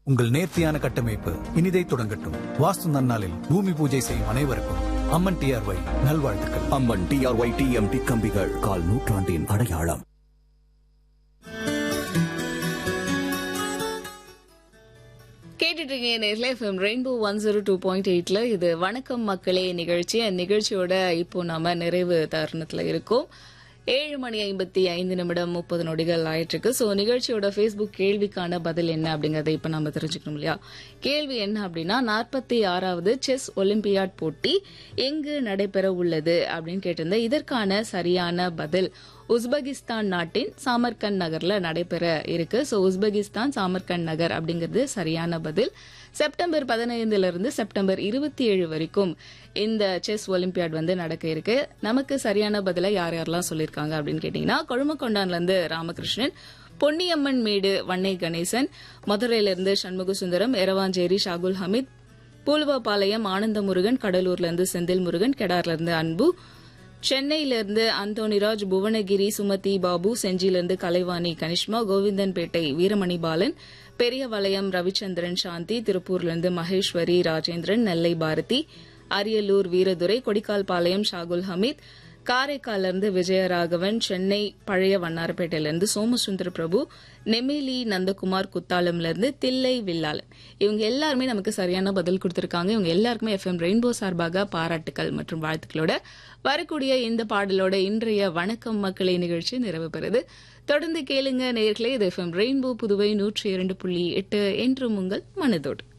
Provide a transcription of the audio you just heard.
உங்கள் நேர்த்தியான கட்டமைப்பு இனிதை தொடங்கட்டும் வாஸ்து நன்னாளில் பூமி பூஜை செய்யும் அனைவருக்கும் அம்மன் டிஆர்ஒய் நல்வாழ்த்துக்கள் அம்மன் டிஆர்ஒய் டிஎம்டி கம்பிகள் கால் நூற்றாண்டின் அடையாளம் கேட்டுட்டு இருக்கீங்க நேரில் FM Rainbow one zero two point எயிட்ல இது வணக்கம் மக்களே நிகழ்ச்சி அந்த நிகழ்ச்சியோட இப்போ நாம நிறைவு தருணத்துல இருக்கோம் ஏழு மணி ஐம்பத்தி ஐந்து நிமிடம் முப்பது நொடிகள் ஆயிட்டிருக்கு ஸோ நிகழ்ச்சியோட ஃபேஸ்புக் கேள்விக்கான பதில் என்ன அப்படிங்கறத இப்போ நம்ம தெரிஞ்சுக்கணும் இல்லையா கேள்வி என்ன அப்படின்னா நாற்பத்தி ஆறாவது செஸ் ஒலிம்பியாட் போட்டி எங்கு நடைபெற உள்ளது அப்படின்னு கேட்டிருந்தேன் இதற்கான சரியான பதில் உஸ்பெகிஸ்தான் நாட்டின் சாமர்கண்ட் நகர்ல நடைபெற இருக்கு ஸோ உஸ்பெகிஸ்தான் சாமர்கண்ட் நகர் அப்படிங்கிறது சரியான பதில் செப்டம்பர் பதினைந்துல இருந்து செப்டம்பர் இருபத்தி ஏழு வரைக்கும் இந்த செஸ் ஒலிம்பியாட் வந்து நடக்க இருக்கு நமக்கு சரியான பதில யார் யாரெல்லாம் சொல்லியிருக்காங்க அப்படின்னு கேட்டீங்கன்னா கொழுமக்கொண்டான்ல இருந்து ராமகிருஷ்ணன் பொன்னியம்மன் மேடு வன்னை கணேசன் மதுரையில இருந்து சண்முக சுந்தரம் எரவாஞ்சேரி ஷாகுல் ஹமீத் பூலுவபாளையம் ஆனந்த முருகன் கடலூர்ல இருந்து செந்தில் முருகன் கெடார்ல இருந்து அன்பு சென்னையிலிருந்து அந்தோனிராஜ் புவனகிரி சுமதி பாபு செஞ்சியிலிருந்து கலைவாணி கனிஷ்மா கோவிந்தன்பேட்டை வீரமணி பாலன் பெரியவளையம் ரவிச்சந்திரன் சாந்தி திருப்பூர்லிருந்து மகேஸ்வரி ராஜேந்திரன் நெல்லை பாரதி அரியலூர் வீரதுரை கொடிக்கால்பாளையம் ஷாகுல் ஹமீத் காரைக்காலிலிருந்து விஜயராகவன் சென்னை பழைய வண்ணாரப்பேட்டையிலிருந்து சோமசுந்தர பிரபு நெமிலி நந்தகுமார் குத்தாலம்லேருந்து தில்லை வில்லாளன் இவங்க எல்லாருமே நமக்கு சரியான பதில் கொடுத்திருக்காங்க இவங்க எல்லாருக்குமே எஃப்எம் ரெயின்போ சார்பாக பாராட்டுக்கள் மற்றும் வாழ்த்துக்களோட வரக்கூடிய இந்த பாடலோட இன்றைய வணக்கம் மக்களை நிகழ்ச்சி நிறைவு பெறுது தொடர்ந்து கேளுங்க நேர்களே இது எஃப்எம் ரெயின்போ புதுவை நூற்றி இரண்டு புள்ளி எட்டு என்றும் உங்கள் மனதோடு